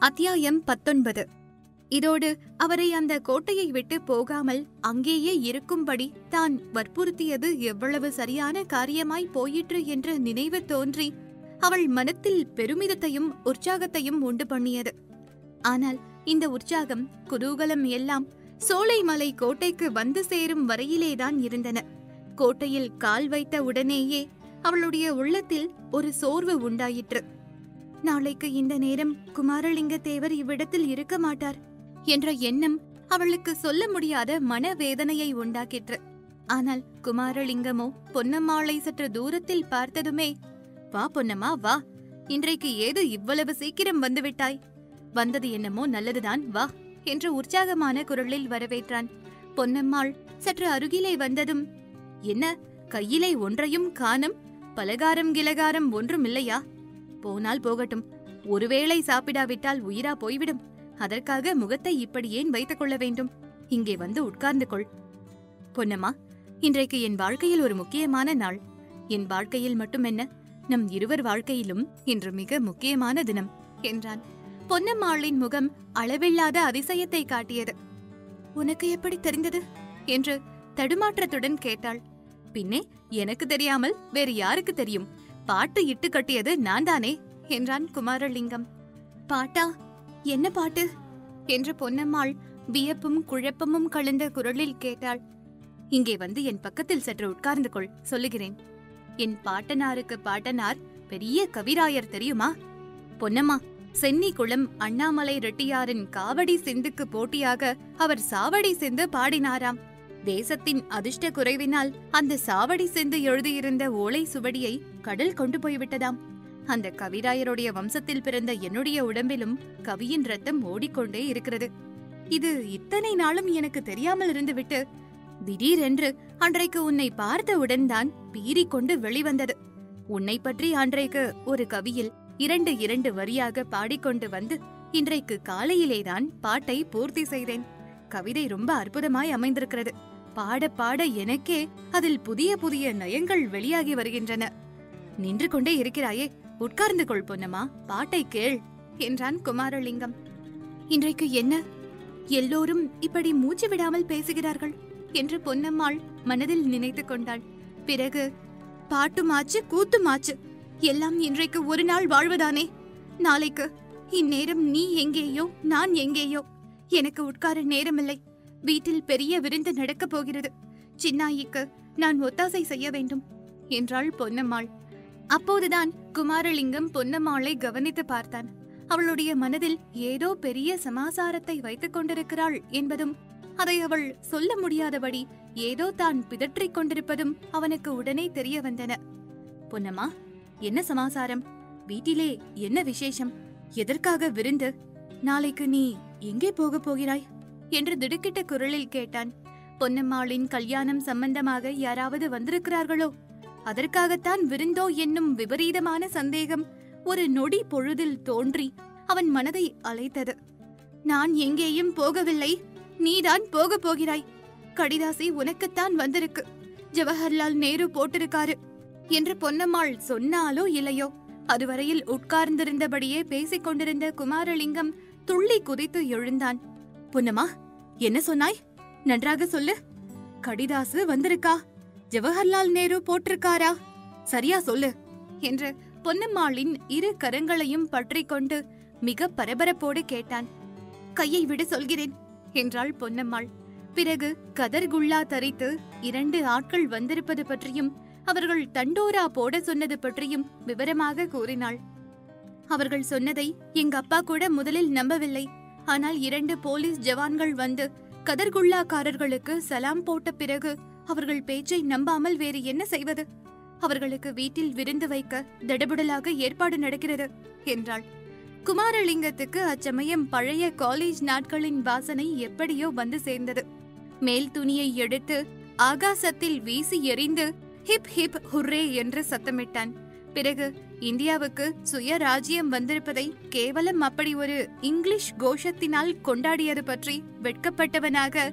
அத்தியாயம் பத்தொன்பது இதோடு அவரை அந்த கோட்டையை விட்டு போகாமல் அங்கேயே இருக்கும்படி தான் வற்புறுத்தியது எவ்வளவு சரியான காரியமாய் போயிற்று என்ற நினைவு தோன்றி அவள் மனத்தில் பெருமிதத்தையும் உற்சாகத்தையும் உண்டு பண்ணியது ஆனால் இந்த உற்சாகம் குதூகலம் எல்லாம் சோலைமலை கோட்டைக்கு வந்து சேரும் வரையிலேதான் இருந்தன கோட்டையில் கால் வைத்த உடனேயே அவளுடைய உள்ளத்தில் ஒரு சோர்வு உண்டாயிற்று நாளைக்கு இந்த நேரம் குமாரலிங்க தேவர் இவ்விடத்தில் இருக்க மாட்டார் என்ற எண்ணம் அவளுக்கு சொல்ல முடியாத மனவேதனையை உண்டாக்கிற்று ஆனால் குமாரலிங்கமோ பொன்னம்மாளை சற்று தூரத்தில் பார்த்ததுமே வா பொன்னம்மா வா இன்றைக்கு ஏது இவ்வளவு சீக்கிரம் வந்துவிட்டாய் வந்தது என்னமோ நல்லதுதான் வா என்று உற்சாகமான குரலில் வரவேற்றான் பொன்னம்மாள் சற்று அருகிலே வந்ததும் என்ன கையிலே ஒன்றையும் காணும் பலகாரம் கிலகாரம் ஒன்றும் இல்லையா போனால் போகட்டும் ஒருவேளை சாப்பிடாவிட்டால் உயிரா போய்விடும் அதற்காக முகத்தை இப்படி ஏன் வைத்துக் கொள்ள வேண்டும் இங்கே வந்து உட்கார்ந்து கொள் பொன்னம்மா இன்றைக்கு என் வாழ்க்கையில் ஒரு முக்கியமான நாள் என் வாழ்க்கையில் மட்டுமென்ன நம் இருவர் வாழ்க்கையிலும் இன்று மிக முக்கியமான தினம் என்றான் பொன்னம்மாளின் முகம் அளவில்லாத அதிசயத்தை காட்டியது உனக்கு எப்படி தெரிந்தது என்று தடுமாற்றத்துடன் கேட்டாள் பின்னே எனக்கு தெரியாமல் வேறு யாருக்கு தெரியும் பாட்டு இட்டு கட்டியது நான் தானே என்றான் குமாரலிங்கம் பாட்டா என்ன பாட்டு என்று பொன்னம்மாள் வியப்பும் குழப்பமும் கலந்த குரலில் கேட்டாள் இங்கே வந்து என் பக்கத்தில் சற்று உட்கார்ந்து கொள் சொல்லுகிறேன் என் பாட்டனாருக்கு பாட்டனார் பெரிய கவிராயர் தெரியுமா பொன்னம்மா சென்னி குளம் அண்ணாமலை ரெட்டியாரின் காவடி சிந்துக்கு போட்டியாக அவர் சாவடி சிந்து பாடினாராம் தேசத்தின் அதிர்ஷ்ட குறைவினால் அந்த சாவடி சிந்து எழுதியிருந்த ஓலை சுவடியை கடல் கொண்டு போய்விட்டதாம் அந்த கவிராயருடைய வம்சத்தில் பிறந்த என்னுடைய உடம்பிலும் கவியின் ரத்தம் ஓடிக்கொண்டே இருக்கிறது இது இத்தனை நாளும் எனக்கு தெரியாமல் இருந்துவிட்டு திடீரென்று அன்றைக்கு உன்னை பார்த்தவுடன் தான் பீறிக்கொண்டு வெளிவந்தது உன்னை பற்றி அன்றைக்கு ஒரு கவியில் இரண்டு இரண்டு வரியாக பாடிக்கொண்டு வந்து இன்றைக்கு காலையிலேதான் பாட்டை பூர்த்தி செய்தேன் கவிதை ரொம்ப அற்புதமாய் அமைந்திருக்கிறது பாட பாட எனக்கே அதில் புதிய புதிய நயங்கள் வெளியாகி வருகின்றன நின்று கொண்டே இருக்கிறாயே உட்கார்ந்து கொள் பொன்னம்மா பாட்டை கேள் என்றான் குமாரலிங்கம் இன்றைக்கு என்ன எல்லோரும் இப்படி மூச்சு விடாமல் பேசுகிறார்கள் என்று பொன்னம்மாள் மனதில் நினைத்துக் கொண்டாள் பிறகு பாட்டுமாச்சு கூத்துமாச்சு எல்லாம் இன்றைக்கு ஒரு நாள் வாழ்வதானே நாளைக்கு இந்நேரம் நீ எங்கேயோ நான் எங்கேயோ எனக்கு உட்கார நேரமில்லை வீட்டில் பெரிய விருந்து நடக்கப் போகிறது சின்னாயிக்கு நான் ஒத்தாசை செய்ய வேண்டும் என்றாள் பொன்னம்மாள் அப்போதுதான் குமாரலிங்கம் பொன்னம்மாளை கவனித்து பார்த்தான் அவளுடைய மனதில் ஏதோ பெரிய சமாசாரத்தை வைத்துக் கொண்டிருக்கிறாள் என்பதும் அதை அவள் சொல்ல முடியாதபடி ஏதோ தான் பிதற்றிக் கொண்டிருப்பதும் அவனுக்கு உடனே தெரிய வந்தன பொன்னம்மா என்ன சமாசாரம் வீட்டிலே என்ன விசேஷம் எதற்காக விருந்து நாளைக்கு நீ எங்கே போகப் போகிறாய் என்று திடுக்கிட்ட குரலில் கேட்டான் பொன்னம்மாளின் கல்யாணம் சம்பந்தமாக யாராவது வந்திருக்கிறார்களோ அதற்காகத்தான் விருந்தோ என்னும் விபரீதமான சந்தேகம் ஒரு நொடி பொழுதில் தோன்றி அவன் மனதை அலைத்தது நான் எங்கேயும் போகவில்லை நீதான் போகப் போகிறாய் கடிதாசி உனக்குத்தான் வந்திருக்கு ஜவஹர்லால் நேரு போட்டிருக்காரு என்று பொன்னம்மாள் சொன்னாலோ இல்லையோ அதுவரையில் உட்கார்ந்திருந்தபடியே பேசிக் கொண்டிருந்த குமாரலிங்கம் துள்ளி குதித்து எழுந்தான் பொன்னம்மா என்ன சொன்னாய் நன்றாக சொல்லு கடிதாசு வந்திருக்கா ஜவஹர்லால் நேரு போட்டிருக்காரா சரியா சொல்லு என்று பொன்னம்மாளின் இரு கரங்களையும் பற்றிக் கொண்டு மிக பரபரப்போடு கேட்டான் கையை விடு சொல்கிறேன் என்றாள் பொன்னம்மாள் பிறகு கதர்குள்ளா தரித்து இரண்டு ஆட்கள் வந்திருப்பது பற்றியும் அவர்கள் தண்டோரா போட சொன்னது பற்றியும் விவரமாக கூறினாள் அவர்கள் சொன்னதை எங்க அப்பா கூட முதலில் நம்பவில்லை ஆனால் இரண்டு போலீஸ் ஜவான்கள் வந்து கதர்குல்லாக்காரர்களுக்கு சலாம் போட்ட பிறகு அவர்கள் பேச்சை நம்பாமல் வேறு என்ன செய்வது அவர்களுக்கு வீட்டில் விருந்து வைக்க தடபுடலாக ஏற்பாடு நடக்கிறது என்றாள் குமாரலிங்கத்துக்கு அச்சமயம் பழைய காலேஜ் நாட்களின் வாசனை எப்படியோ வந்து சேர்ந்தது மேல் துணியை எடுத்து ஆகாசத்தில் வீசி எறிந்து ஹிப் ஹிப் ஹுர்ரே என்று சத்தமிட்டான் பிறகு இந்தியாவுக்கு சுயராஜ்யம் வந்திருப்பதை கேவலம் அப்படி ஒரு இங்கிலீஷ் கோஷத்தினால் கொண்டாடியது பற்றி வெட்கப்பட்டவனாக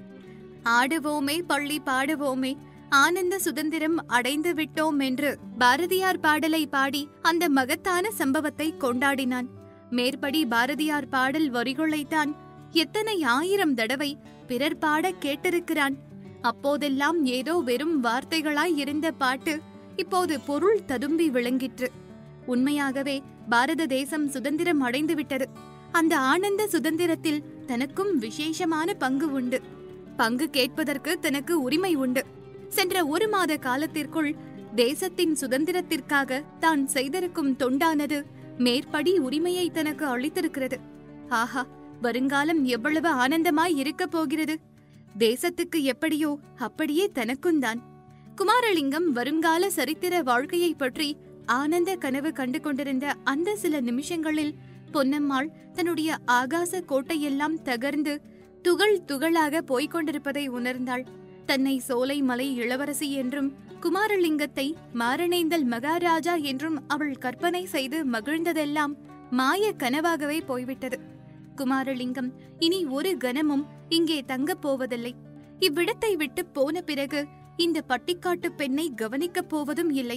ஆடுவோமே பள்ளி பாடுவோமே ஆனந்த சுதந்திரம் அடைந்து விட்டோம் என்று பாரதியார் பாடலை பாடி அந்த மகத்தான சம்பவத்தை கொண்டாடினான் மேற்படி பாரதியார் பாடல் வரிகளைத்தான் எத்தனை ஆயிரம் தடவை பிறர் பாட கேட்டிருக்கிறான் அப்போதெல்லாம் ஏதோ வெறும் வார்த்தைகளாய் இருந்த பாட்டு இப்போது பொருள் ததும்பி விளங்கிற்று உண்மையாகவே பாரத தேசம் சுதந்திரம் அடைந்து விட்டது அந்த ஆனந்த சுதந்திரத்தில் தனக்கும் விசேஷமான பங்கு உண்டு பங்கு கேட்பதற்கு தனக்கு உரிமை உண்டு சென்ற ஒரு மாத காலத்திற்குள் தேசத்தின் சுதந்திரத்திற்காக தான் செய்திருக்கும் தொண்டானது மேற்படி உரிமையை தனக்கு அளித்திருக்கிறது ஆஹா வருங்காலம் எவ்வளவு ஆனந்தமாய் இருக்கப் போகிறது தேசத்துக்கு எப்படியோ அப்படியே தனக்கும்தான் குமாரலிங்கம் வருங்கால சரித்திர வாழ்க்கையை பற்றி ஆனந்த கனவு கண்டு கொண்டிருந்த அந்த சில நிமிஷங்களில் பொன்னம்மாள் தன்னுடைய ஆகாச கோட்டையெல்லாம் தகர்ந்து துகள் துகளாக போய்க் கொண்டிருப்பதை உணர்ந்தாள் தன்னை சோலை மலை இளவரசி என்றும் குமாரலிங்கத்தை மாரணேந்தல் மகாராஜா என்றும் அவள் கற்பனை செய்து மகிழ்ந்ததெல்லாம் மாய கனவாகவே போய்விட்டது குமாரலிங்கம் இனி ஒரு கணமும் இங்கே தங்கப் போவதில்லை இவ்விடத்தை விட்டு போன பிறகு இந்த பட்டிக்காட்டு பெண்ணை கவனிக்கப் போவதும் இல்லை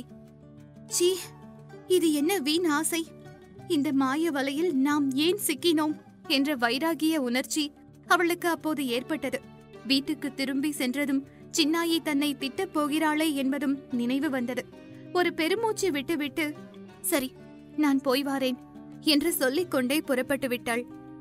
சீ இது என்ன வீண் ஆசை இந்த மாய வலையில் நாம் ஏன் சிக்கினோம் என்ற வைராகிய உணர்ச்சி அவளுக்கு அப்போது ஏற்பட்டது வீட்டுக்கு திரும்பி சென்றதும் சின்னாயி தன்னை திட்டப் போகிறாளே என்பதும் நினைவு வந்தது ஒரு பெருமூச்சு விட்டுவிட்டு சரி நான் போய் வாரேன் என்று சொல்லிக் கொண்டே புறப்பட்டு விட்டாள்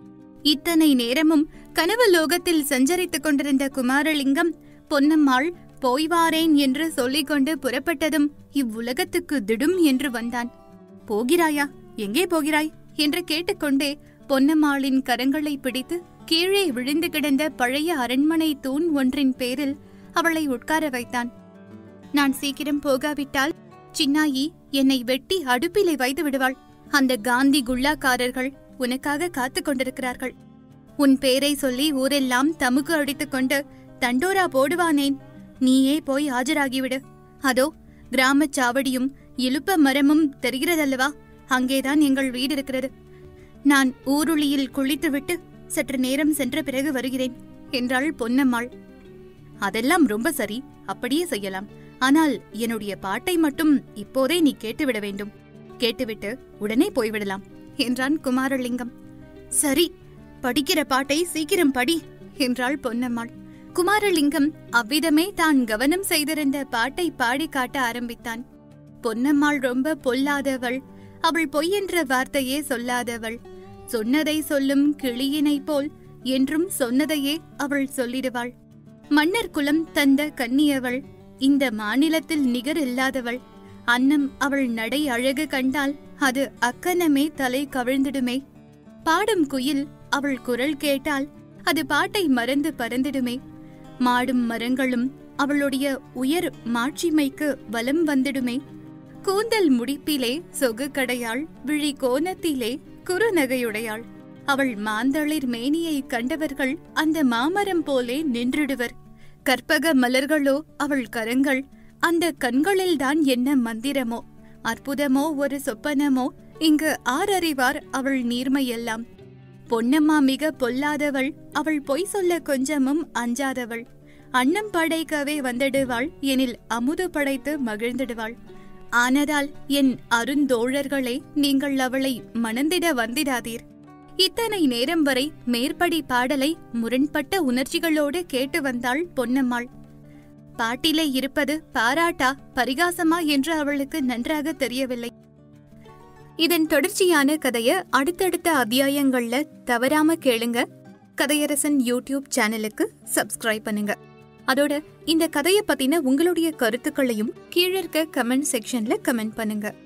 இத்தனை நேரமும் கனவு லோகத்தில் சஞ்சரித்துக் கொண்டிருந்த குமாரலிங்கம் பொன்னம்மாள் போய் வாரேன் என்று சொல்லிக் கொண்டு புறப்பட்டதும் இவ்வுலகத்துக்கு திடும் என்று வந்தான் போகிறாயா எங்கே போகிறாய் என்று கேட்டுக்கொண்டே பொன்னம்மாளின் கரங்களை பிடித்து கீழே விழுந்து கிடந்த பழைய அரண்மனை தூண் ஒன்றின் பேரில் அவளை உட்கார வைத்தான் நான் சீக்கிரம் போகாவிட்டால் சின்னாயி என்னை வெட்டி அடுப்பிலே வைத்து விடுவாள் அந்த காந்தி குல்லாக்காரர்கள் உனக்காக காத்துக் கொண்டிருக்கிறார்கள் உன் பேரை சொல்லி ஊரெல்லாம் தமுக்கு அடித்துக் கொண்டு தண்டோரா போடுவானேன் நீயே போய் ஆஜராகிவிடு அதோ கிராமச் சாவடியும் இலுப்ப மரமும் தெரிகிறதல்லவா அங்கேதான் எங்கள் வீடு இருக்கிறது நான் ஊருளியில் குளித்துவிட்டு சற்று நேரம் சென்ற பிறகு வருகிறேன் என்றாள் பொன்னம்மாள் அதெல்லாம் ரொம்ப சரி அப்படியே செய்யலாம் ஆனால் என்னுடைய பாட்டை மட்டும் இப்போதே நீ கேட்டுவிட வேண்டும் கேட்டுவிட்டு உடனே போய்விடலாம் என்றான் குமாரலிங்கம் சரி படிக்கிற பாட்டை சீக்கிரம் படி என்றாள் பொன்னம்மாள் குமாரலிங்கம் அவ்விதமே தான் கவனம் செய்திருந்த பாட்டை பாடி காட்ட ஆரம்பித்தான் பொன்னம்மாள் ரொம்ப பொல்லாதவள் அவள் பொய் என்ற வார்த்தையே சொல்லாதவள் சொன்னதை சொல்லும் கிளியினைப் போல் என்றும் சொன்னதையே அவள் சொல்லிடுவாள் மன்னர் குலம் தந்த கன்னியவள் இந்த மாநிலத்தில் நிகர் இல்லாதவள் அன்னம் அவள் நடை அழகு கண்டால் அது அக்கனமே தலை கவிழ்ந்திடுமே பாடும் குயில் அவள் குரல் கேட்டால் அது பாட்டை மறந்து பறந்திடுமே மாடும் மரங்களும் அவளுடைய உயர் மாட்சிமைக்கு வலம் வந்திடுமே கூந்தல் முடிப்பிலே சொகு கடையாள் விழி கோணத்திலே குறுநகையுடையாள் அவள் மாந்தளிர் மேனியை கண்டவர்கள் அந்த மாமரம் போலே நின்றிடுவர் கற்பக மலர்களோ அவள் கரங்கள் அந்த கண்களில்தான் என்ன மந்திரமோ அற்புதமோ ஒரு சொப்பனமோ இங்கு ஆரறிவார் அவள் நீர்மையெல்லாம் பொன்னம்மா மிக பொல்லாதவள் அவள் பொய் சொல்ல கொஞ்சமும் அஞ்சாதவள் அன்னம் படைக்கவே வந்திடுவாள் எனில் அமுது படைத்து மகிழ்ந்திடுவாள் ஆனதால் என் அருந்தோழர்களே நீங்கள் அவளை மணந்திட வந்திடாதீர் இத்தனை நேரம் வரை மேற்படி பாடலை முரண்பட்ட உணர்ச்சிகளோடு கேட்டு வந்தாள் பொன்னம்மாள் பாட்டிலே இருப்பது பாராட்டா பரிகாசமா என்று அவளுக்கு நன்றாக தெரியவில்லை இதன் தொடர்ச்சியான கதைய அடுத்தடுத்த அத்தியாயங்கள்ல தவறாம கேளுங்க கதையரசன் யூடியூப் சேனலுக்கு சப்ஸ்கிரைப் பண்ணுங்க அதோட இந்த கதைய பத்தின உங்களுடைய கருத்துக்களையும் கீழே இருக்க கமெண்ட் செக்ஷன்ல கமெண்ட் பண்ணுங்க